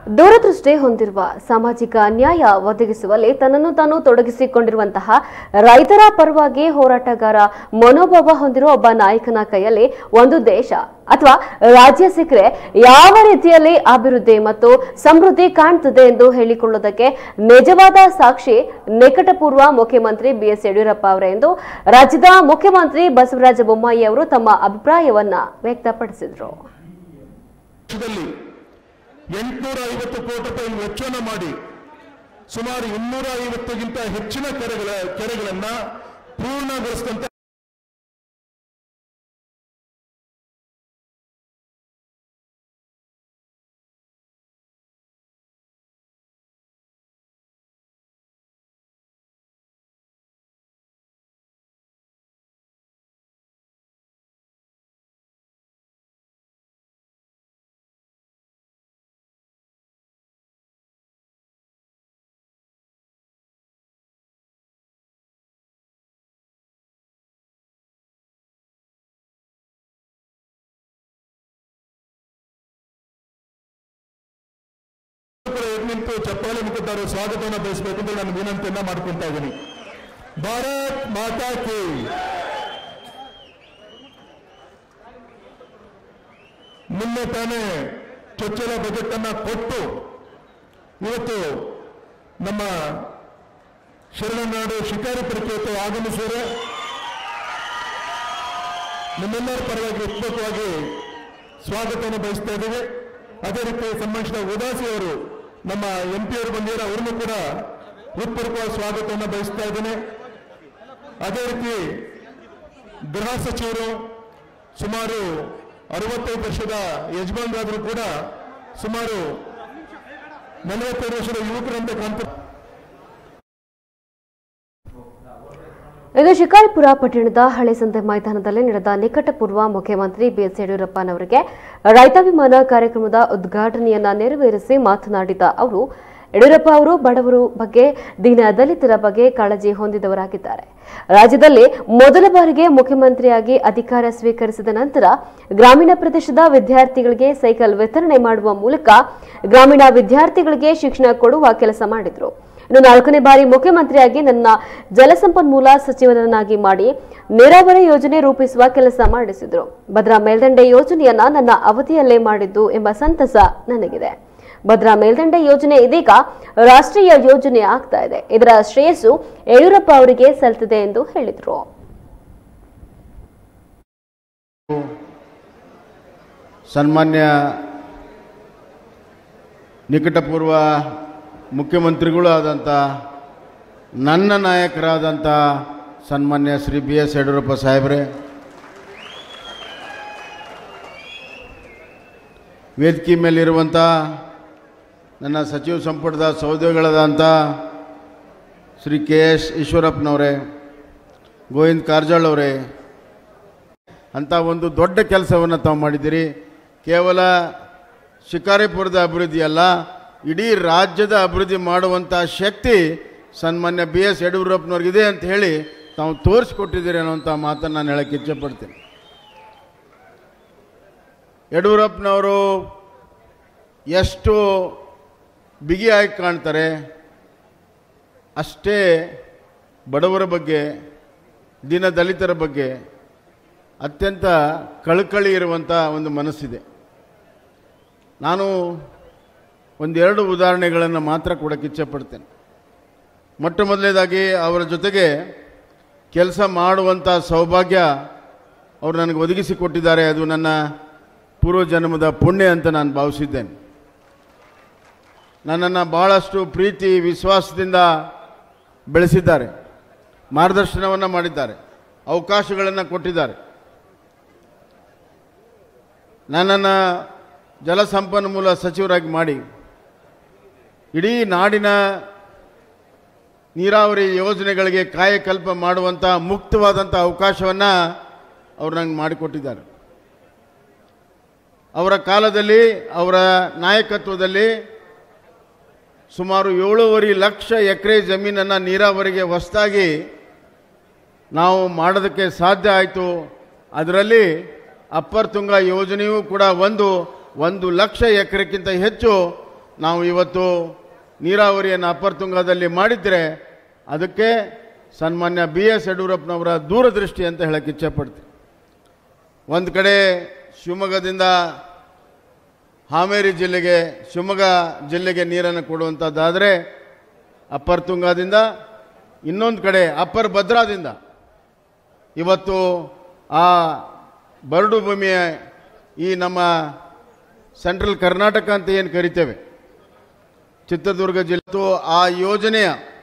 ದೂರದೃಷ್ಟಿ ಹೊಂದಿರುವ ಸಾಮಾಜಿಕ ನ್ಯಾಯ ಒದಗಿಸುವಲ್ಲಿ ತನ್ನನ್ನು ತಾನು ತೊಡಗಿಸಿಕೊಂಡಿರುವಂತಹ ರೈತರ ಪರವಾಗಿ ಹೋರಾಟಗಾರ ಮನೋಭಾವ ಹೊಂದಿರುವ ಒಬ್ಬ ನಾಯಕನ ಕೈಯಲ್ಲಿ ಒಂದು ದೇಶ ಅಥವಾ ರಾಜ್ಯ ಸಿಕ್ಕರೆ ಯಾವ ರೀತಿಯಲ್ಲಿ ಅಭಿವೃದ್ಧಿ ಮತ್ತು ಸಮೃದ್ಧಿ ಕಾಣ್ತದೆ ಎಂದು ಹೇಳಿಕೊಳ್ಳುವುದಕ್ಕೆ ನಿಜವಾದ ಸಾಕ್ಷಿ ನಿಕಟಪೂರ್ವ ಮುಖ್ಯಮಂತ್ರಿ ಬಿಎಸ್ ಯಡಿಯೂರಪ್ಪ ಅವರೇ ಎಂದು ರಾಜ್ಯದ ಮುಖ್ಯಮಂತ್ರಿ ಬಸವರಾಜ ಬೊಮ್ಮಾಯಿ ಅವರು ತಮ್ಮ ಅಭಿಪ್ರಾಯವನ್ನ ವ್ಯಕ್ತಪಡಿಸಿದರು ವರ್ಷದಲ್ಲಿ ಎಂಟುನೂರ ಐವತ್ತು ಕೋಟಿ ರೂಪಾಯಿ ವೆಚ್ಚವನ್ನು ಮಾಡಿ ಸುಮಾರು ಇನ್ನೂರ ಐವತ್ತಕ್ಕಿಂತ ಹೆಚ್ಚಿನ ಕೆರೆಗಳ ಕೆರೆಗಳನ್ನ ಪೂರ್ಣಗೊಳಿಸಿದಂತ ಕೂಡ ಎದ್ದು ನಿಂತು ಚಪ್ಪಾಳೆ ಮುಖದ್ದಾರೆ ಸ್ವಾಗತವನ್ನು ಬಯಸಬೇಕು ಅಂತ ನಾನು ವಿನಂತಿಯನ್ನ ಮಾಡ್ಕೊಂತಾ ಇದ್ದೀನಿ ಭಾರತ್ ಮಾತಾ ಕಿ ನಿನ್ನೆ ತಾನೇ ಚೊಚ್ಚಲ ಬಜೆಟ್ ಅನ್ನ ಕೊಟ್ಟು ಇವತ್ತು ನಮ್ಮ ಶರಣನಾಡು ಶಿಕಾರಿಪುರಕ್ಕೆ ಇವತ್ತು ಆಗಮಿಸಿದರೆ ನಿಮ್ಮೆಲ್ಲರ ಪರವಾಗಿ ಹೃತ್ಪೂರ್ವಕವಾಗಿ ಸ್ವಾಗತವನ್ನು ಬಯಸ್ತಾ ಇದ್ದೇವೆ ಅದೇ ರೀತಿ ಸಂಬಂಧಿಸಿದ ಉದಾಸಿ ಅವರು ನಮ್ಮ ಎಂ ಪಿ ಅವರು ಬಂದಿದ್ದಾರೆ ಅವ್ರನ್ನೂ ಕೂಡ ಹೃತ್ಪೂರ್ವಕ ಸ್ವಾಗತವನ್ನು ಬಯಸ್ತಾ ಇದ್ದೇನೆ ಅದೇ ರೀತಿ ಗೃಹ ಸಚಿವರು ಸುಮಾರು ಅರವತ್ತೈದು ವರ್ಷದ ಯಜಮಾನರಾದರೂ ಕೂಡ ಸುಮಾರು ನಲವತ್ತೈದು ವರ್ಷದ ಯುವಕರಂತೆ ಕಾಣ್ತಾರೆ ಇದು ಶಿಕಾರಿಪುರ ಪಟ್ಟಣದ ಹಳೆ ಸಂತೆ ಮೈದಾನದಲ್ಲಿ ನಡೆದ ನಿಕಟಪೂರ್ವ ಮುಖ್ಯಮಂತ್ರಿ ಬಿಎಸ್ ಯಡಿಯೂರಪ್ಪನವರಿಗೆ ರೈತಾಭಿಮಾನ ಕಾರ್ಯಕ್ರಮದ ಉದ್ಘಾಟನೆಯನ್ನ ನೆರವೇರಿಸಿ ಮಾತನಾಡಿದ ಅವರು ಯಡಿಯೂರಪ್ಪ ಅವರು ಬಡವರು ಬಗ್ಗೆ ದೀನ ದಲಿತರ ಬಗ್ಗೆ ಕಾಳಜಿ ಹೊಂದಿದವರಾಗಿದ್ದಾರೆ ರಾಜ್ಯದಲ್ಲಿ ಮೊದಲ ಬಾರಿಗೆ ಮುಖ್ಯಮಂತ್ರಿಯಾಗಿ ಅಧಿಕಾರ ಸ್ವೀಕರಿಸಿದ ನಂತರ ಗ್ರಾಮೀಣ ಪ್ರದೇಶದ ವಿದ್ಯಾರ್ಥಿಗಳಿಗೆ ಸೈಕಲ್ ವಿತರಣೆ ಮಾಡುವ ಮೂಲಕ ಗ್ರಾಮೀಣ ವಿದ್ಯಾರ್ಥಿಗಳಿಗೆ ಶಿಕ್ಷಣ ಕೊಡುವ ಕೆಲಸ ಮಾಡಿದ್ರು ಇನ್ನು ನಾಲ್ಕನೇ ಬಾರಿ ಮುಖ್ಯಮಂತ್ರಿಯಾಗಿ ನನ್ನ ಜಲಸಂಪನ್ಮೂಲ ಸಚಿವರನ್ನಾಗಿ ಮಾಡಿ ನೀರಾವರಿ ಯೋಜನೆ ರೂಪಿಸುವ ಕೆಲಸ ಮಾಡಿಸಿದ್ರು ಭದ್ರಾ ಮೇಲ್ದಂಡೆ ಯೋಜನೆಯನ್ನ ನನ್ನ ಅವಧಿಯಲ್ಲೇ ಮಾಡಿದ್ದು ಎಂಬ ಸಂತಸ ನನಗಿದೆ ಭದ್ರಾ ಮೇಲ್ದಂಡೆ ಯೋಜನೆ ಇದೀಗ ರಾಷ್ಟ್ರೀಯ ಯೋಜನೆ ಆಗ್ತಾ ಇದೆ ಇದರ ಶ್ರೇಯಸ್ಸು ಯಡಿಯೂರಪ್ಪ ಅವರಿಗೆ ಸಲ್ತಿದೆ ಎಂದು ಹೇಳಿದ್ರು ಸನ್ಮಾನ್ಯ ನಿಕಟಪೂರ್ವ ಮುಖ್ಯಮಂತ್ರಿಗಳು ಆದಂಥ ನನ್ನ ನಾಯಕರಾದಂಥ ಸನ್ಮಾನ್ಯ ಶ್ರೀ ಬಿ ಎಸ್ ಯಡಿಯೂರಪ್ಪ ಸಾಹೇಬ್ರೆ ವೇದಿಕೆ ಮೇಲಿರುವಂಥ ನನ್ನ ಸಚಿವ ಸಂಪುಟದ ಸಹೋದ್ಯೋಗಿಗಳಾದಂಥ ಶ್ರೀ ಕೆ ಎಸ್ ಈಶ್ವರಪ್ಪನವರೇ ಗೋವಿಂದ್ ಕಾರಜೋಳ್ ಅವರೇ ಅಂಥ ಒಂದು ದೊಡ್ಡ ಕೆಲಸವನ್ನು ತಾವು ಮಾಡಿದ್ದೀರಿ ಕೇವಲ ಶಿಕಾರಿಪುರದ ಅಭಿವೃದ್ಧಿ ಅಲ್ಲ ಇಡೀ ರಾಜ್ಯದ ಅಭಿವೃದ್ಧಿ ಮಾಡುವಂಥ ಶಕ್ತಿ ಸನ್ಮಾನ್ಯ ಬಿ ಎಸ್ ಯಡಿಯೂರಪ್ಪನವ್ರಿಗಿದೆ ಅಂತ ಹೇಳಿ ತಾವು ತೋರಿಸ್ಕೊಟ್ಟಿದ್ದೀರಿ ಅನ್ನುವಂಥ ಮಾತನ್ನು ನಾನು ಹೇಳಕ್ಕೆ ಇಚ್ಛೆಪಡ್ತೀನಿ ಯಡಿಯೂರಪ್ಪನವರು ಎಷ್ಟು ಬಿಗಿಯಾಗಿ ಕಾಣ್ತಾರೆ ಅಷ್ಟೇ ಬಡವರ ಬಗ್ಗೆ ದೀನ ದಲಿತರ ಬಗ್ಗೆ ಅತ್ಯಂತ ಕಳಕಳಿ ಇರುವಂಥ ಒಂದು ಮನಸ್ಸಿದೆ ನಾನು ಒಂದೆರಡು ಉದಾಹರಣೆಗಳನ್ನು ಮಾತ್ರ ಕೊಡೋಕ್ಕೆ ಇಚ್ಛೆಪಡ್ತೇನೆ ಮೊಟ್ಟ ಮೊದಲನೇದಾಗಿ ಅವರ ಜೊತೆಗೆ ಕೆಲಸ ಮಾಡುವಂಥ ಸೌಭಾಗ್ಯ ಅವರು ನನಗೆ ಒದಗಿಸಿಕೊಟ್ಟಿದ್ದಾರೆ ಅದು ನನ್ನ ಪೂರ್ವಜನ್ಮದ ಪುಣ್ಯ ಅಂತ ನಾನು ಭಾವಿಸಿದ್ದೇನೆ ನನ್ನನ್ನು ಭಾಳಷ್ಟು ಪ್ರೀತಿ ವಿಶ್ವಾಸದಿಂದ ಬೆಳೆಸಿದ್ದಾರೆ ಮಾರ್ಗದರ್ಶನವನ್ನು ಮಾಡಿದ್ದಾರೆ ಅವಕಾಶಗಳನ್ನು ಕೊಟ್ಟಿದ್ದಾರೆ ನನ್ನನ್ನು ಜಲಸಂಪನ್ಮೂಲ ಸಚಿವರಾಗಿ ಮಾಡಿ ಇಡೀ ನಾಡಿನ ನೀರಾವರಿ ಯೋಜನೆಗಳಿಗೆ ಕಾಯಕಲ್ಪ ಮಾಡುವಂಥ ಮುಕ್ತವಾದಂಥ ಅವಕಾಶವನ್ನು ಅವರು ನಂಗೆ ಮಾಡಿಕೊಟ್ಟಿದ್ದಾರೆ ಅವರ ಕಾಲದಲ್ಲಿ ಅವರ ನಾಯಕತ್ವದಲ್ಲಿ ಸುಮಾರು ಏಳೂವರೆ ಲಕ್ಷ ಎಕರೆ ಜಮೀನನ್ನು ನೀರಾವರಿಗೆ ಹೊಸದಾಗಿ ನಾವು ಮಾಡೋದಕ್ಕೆ ಸಾಧ್ಯ ಆಯಿತು ಅದರಲ್ಲಿ ಅಪ್ಪರ್ ತುಂಗ ಯೋಜನೆಯೂ ಕೂಡ ಒಂದು ಒಂದು ಲಕ್ಷ ಎಕರೆಕ್ಕಿಂತ ಹೆಚ್ಚು ನಾವು ಇವತ್ತು ನೀರಾವರಿಯನ್ನು ಅಪ್ಪರ್ ತುಂಗಾದಲ್ಲಿ ಮಾಡಿದರೆ ಅದಕ್ಕೆ ಸನ್ಮಾನ್ಯ ಬಿ ಎಸ್ ಯಡಿಯೂರಪ್ಪನವರ ದೂರದೃಷ್ಟಿ ಅಂತ ಹೇಳಕ್ಕೆ ಇಚ್ಛೆಪಡ್ತೀನಿ ಒಂದು ಕಡೆ ಶಿವಮೊಗ್ಗದಿಂದ ಹಾವೇರಿ ಜಿಲ್ಲೆಗೆ ಶಿವಮೊಗ್ಗ ಜಿಲ್ಲೆಗೆ ನೀರನ್ನು ಕೊಡುವಂಥದ್ದಾದರೆ ಅಪ್ಪರ್ ತುಂಗಾದಿಂದ ಇನ್ನೊಂದು ಕಡೆ ಅಪ್ಪರ್ ಭದ್ರಾದಿಂದ ಇವತ್ತು ಆ ಬರಡು ಭೂಮಿಯ ಈ ನಮ್ಮ ಸೆಂಟ್ರಲ್ ಕರ್ನಾಟಕ ಅಂತ ಏನು ಕರಿತೇವೆ ಚಿತ್ರದುರ್ಗ ಜಿಲ್ಲೆ ಆ ಯೋಜನೆಯ